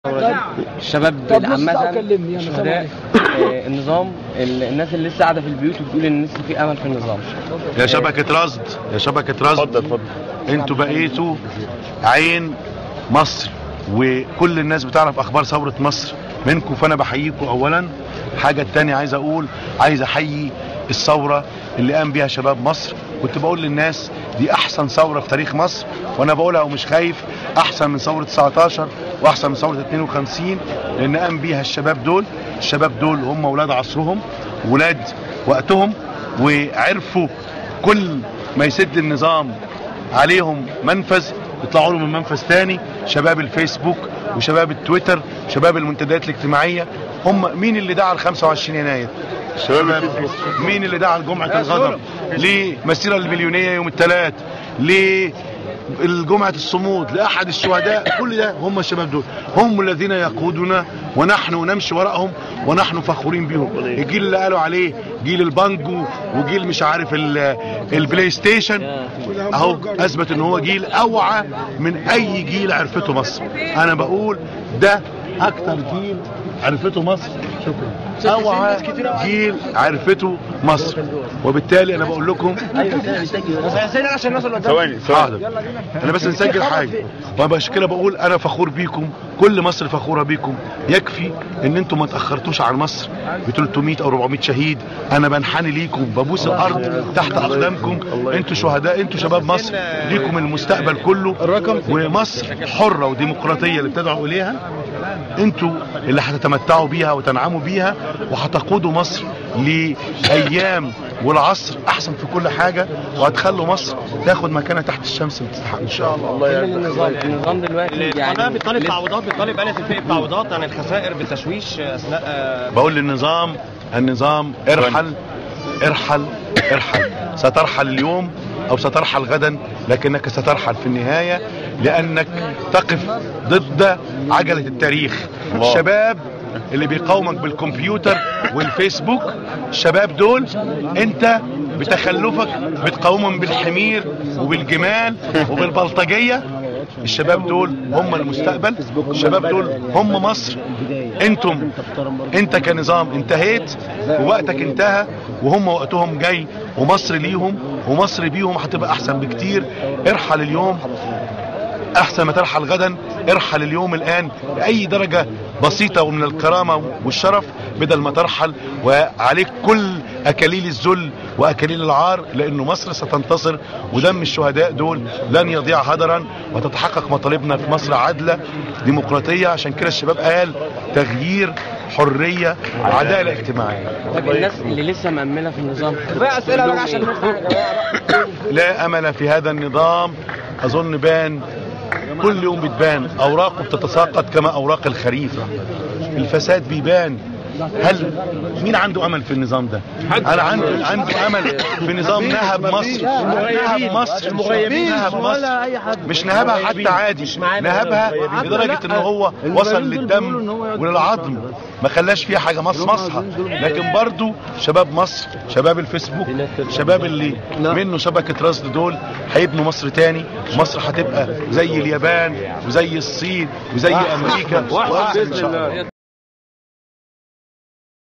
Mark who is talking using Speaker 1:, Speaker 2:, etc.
Speaker 1: الشباب
Speaker 2: طب نص
Speaker 1: عامة
Speaker 2: ساعة وكلمني، أنا سامع
Speaker 1: شهداء آه، النظام ال- الناس اللي لسه قاعدة في البيوت وبتقول ان لسه في امل في النظام
Speaker 3: يا شبكة رصد يا شبكة رصد اتفضل اتفضل انتوا بقيتوا عين مصر وكل الناس بتعرف اخبار ثورة مصر منكم فانا بحييكم اولا حاجة التانية عايز اقول عايز احيي الثورة اللي قام بيها شباب مصر كنت بقول للناس دي احسن ثورة في تاريخ مصر وانا بقولها ومش خايف احسن من ثورة 19 واحسن من ثورة 52 لان قام بيها الشباب دول الشباب دول هم ولاد عصرهم ولاد وقتهم وعرفوا كل ما يسد النظام عليهم منفذ يطلعوا له من منفذ تاني شباب الفيسبوك وشباب التويتر شباب المنتديات الاجتماعيه هم مين اللي دعا ل 25 يناير شباب مين اللي دعا لجمعه الغضب لمسيره المليونيه يوم الثلاث لجمعة الصمود لأحد الشهداء كل ده هم الشباب دول هم الذين يقودنا ونحن نمشي وراءهم ونحن فخورين بهم الجيل اللي قالوا عليه جيل البانجو وجيل مش عارف ال- البلاي ستيشن اهو اثبت ان هو جيل اوعى من اي جيل عرفته مصر انا بقول ده اكتر جيل عرفته مصر شكرا اوعى جيل عرفته مصر وبالتالي انا بقول لكم ثواني حاضر انا بس نسجل حاجه وانا عشان كده بقول انا فخور بيكم كل مصر فخوره بيكم يكفي ان انتم ما تاخرتوش عن مصر ب 300 او 400 شهيد انا بنحني ليكم ببوس الارض تحت اقدامكم انتوا شهداء انتوا شباب مصر ليكم المستقبل كله ومصر حره وديمقراطيه اللي بتدعوا اليها انتوا اللي هتتمتعوا بيها وتنعموا بيها وهتقودوا مصر لايام والعصر احسن في كل حاجه وهتخلوا مصر تاخد مكانها تحت الشمس اللي تستحق ان شاء الله
Speaker 1: إلا النظام النظام دلوقتي
Speaker 4: القناه
Speaker 1: يعني
Speaker 4: بتطالب
Speaker 1: لسه-
Speaker 4: تعويضات بتطالب آلة الفئة تعويضات عن الخسائر بالتشويش اثناء آه،
Speaker 3: بقول للنظام النظام ارحل ارحل ارحل سترحل اليوم او سترحل غدا لكنك سترحل في النهاية لانك تقف ضد عجلة التاريخ الشباب اللي بيقاومك بالكمبيوتر والفيسبوك الشباب دول انت بتخلفك بتقاومهم بالحمير وبالجمال وبالبلطجية الشباب دول هم المستقبل الشباب دول هم مصر انتم انت كنظام انتهيت ووقتك انتهى وهم وقتهم جاي ومصر ليهم ومصر بيهم هتبقى احسن بكتير ارحل اليوم احسن ما ترحل غدا ارحل اليوم الان باي درجة بسيطة ومن الكرامة والشرف بدل ما ترحل وعليك كل اكاليل الذل واكاليل العار لانه مصر ستنتصر ودم الشهداء دول لن يضيع هدرا وتتحقق مطالبنا في مصر عادلة ديمقراطية عشان كده الشباب قال تغيير حرية عدالة اجتماعية
Speaker 1: طب الناس اللي لسه مأمنة في النظام
Speaker 2: بقى اسئله بقى عشان
Speaker 3: لا امل في هذا النظام اظن بان كل يوم بتبان اوراقه بتتساقط كما اوراق الخريف الفساد بيبان هل مين عنده امل في النظام ده انا عندي عنده امل في نظام نهب مصر نهب مصر نهب مصر مش نهبها حتى عادي نهبها لدرجه ان هو وصل للدم وللعظم ما خلاش فيها حاجه مصمصها لكن برضو شباب مصر شباب الفيسبوك شباب اللي منه شبكه رصد دول هيبنوا مصر تاني مصر هتبقى زي اليابان وزي الصين وزي امريكا واحسن ان شاء الله